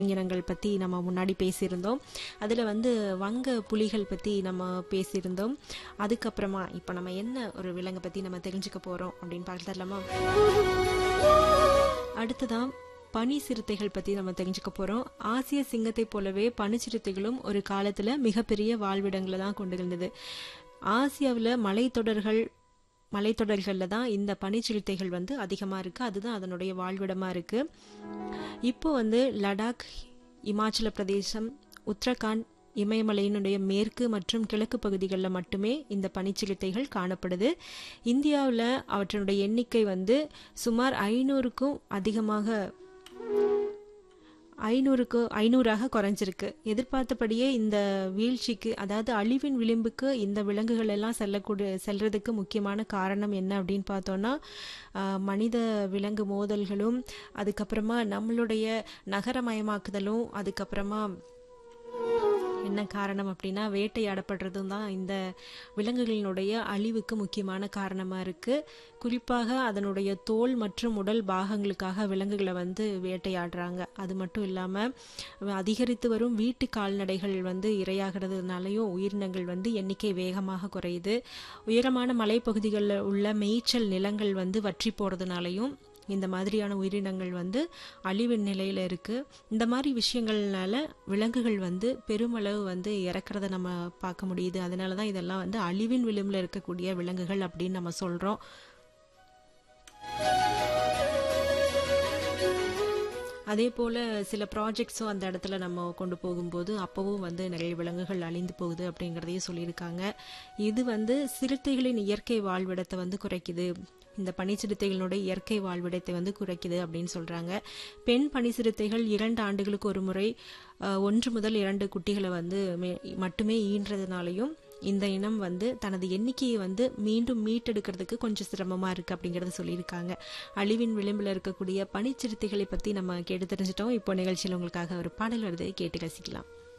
இனங்கள் பற்றி நம்ம முன்னாடி பேசியிருந்தோம் அதில் வந்து வங்க புலிகள் பற்றி நம்ம பேசியிருந்தோம் அதுக்கப்புறமா இப்போ நம்ம என்ன ஒரு விலங்கை பற்றி நம்ம தெரிஞ்சுக்க போகிறோம் அப்படின்னு பார்த்துடலாமா அடுத்ததான் பனி சிறுத்தைகள் பற்றி நம்ம தெரிஞ்சுக்க போகிறோம் ஆசிய சிங்கத்தை போலவே பனிச்சிறுத்தைகளும் ஒரு காலத்தில் மிகப்பெரிய வாழ்விடங்களை தான் கொண்டிருந்தது ஆசியாவில் மலைத்தொடர்கள் மலைத்தொடர்களில் தான் இந்த பனிச்சிறுத்தைகள் வந்து அதிகமாக இருக்குது அதுதான் அதனுடைய வாழ்விடமாக இருக்குது இப்போ வந்து லடாக் இமாச்சல பிரதேசம் உத்தரகாண்ட் இமயமலையினுடைய மேற்கு மற்றும் கிழக்கு பகுதிகளில் மட்டுமே இந்த பனிச்சிறுத்தைகள் காணப்படுது இந்தியாவில் அவற்றினுடைய எண்ணிக்கை வந்து சுமார் ஐநூறுக்கும் அதிகமாக ஐநூறுக்கு ஐநூறாக குறைஞ்சிருக்கு எதிர்பார்த்தபடியே இந்த வீழ்ச்சிக்கு அதாவது அழிவின் விளிம்புக்கு இந்த விலங்குகள் எல்லாம் செல்லக்கூடிய செல்றதுக்கு முக்கியமான காரணம் என்ன அப்படின்னு பார்த்தோன்னா மனித விலங்கு மோதல்களும் அதுக்கப்புறமா நம்மளுடைய நகரமயமாக்குதலும் அதுக்கப்புறமா என்ன காரணம் அப்படின்னா வேட்டையாடப்படுறதும் தான் இந்த விலங்குகளினுடைய அழிவுக்கு முக்கியமான காரணமாக இருக்குது குறிப்பாக அதனுடைய தோல் மற்றும் உடல் பாகங்களுக்காக விலங்குகளை வந்து வேட்டையாடுறாங்க அது மட்டும் இல்லாமல் அதிகரித்து வரும் வீட்டு கால்நடைகள் வந்து இரையாகிறதுனாலையும் உயிரினங்கள் வந்து எண்ணிக்கை வேகமாக குறையுது உயரமான மலைப்பகுதிகளில் உள்ள மேய்ச்சல் நிலங்கள் வந்து வற்றி போகிறதுனாலையும் இந்த மாதிரியான உயிரினங்கள் வந்து அழிவு நிலையில் இருக்குது இந்த மாதிரி விஷயங்கள்னால விலங்குகள் வந்து பெருமளவு வந்து இறக்குறத நம்ம பார்க்க முடியுது அதனால தான் இதெல்லாம் வந்து அழிவின் விளிம்பில் இருக்கக்கூடிய விலங்குகள் அப்படின்னு நம்ம சொல்கிறோம் அதே போல் சில ப்ராஜெக்ட்ஸும் அந்த இடத்துல நம்ம கொண்டு போகும்போது அப்போவும் வந்து நிறைய விலங்குகள் அழிந்து போகுது அப்படிங்கிறதையும் சொல்லியிருக்காங்க இது வந்து சிறுத்தைகளின் இயற்கை வாழ்விடத்தை வந்து குறைக்குது இந்த பனிச்சிறுத்தைகளுடைய இயற்கை வாழ்விடத்தை வந்து குறைக்குது அப்படின்னு சொல்றாங்க பெண் பனிச்சிறுத்தைகள் இரண்டு ஆண்டுகளுக்கு ஒரு முறை ஒன்று முதல் இரண்டு குட்டிகளை வந்து மட்டுமே ஈன்றதுனாலையும் இந்த இனம் வந்து தனது எண்ணிக்கையை வந்து மீண்டும் மீட்டெடுக்கிறதுக்கு கொஞ்சம் சிரமமா இருக்கு அப்படிங்கறத சொல்லியிருக்காங்க அழிவின் விளிம்பில் இருக்கக்கூடிய பனிச்சிறுத்தைகளை பத்தி நம்ம கேட்டு தெரிஞ்சிட்டோம் இப்போ நிகழ்ச்சியில் உங்களுக்காக ஒரு பாடல் வருது கேட்டு ரசிக்கலாம்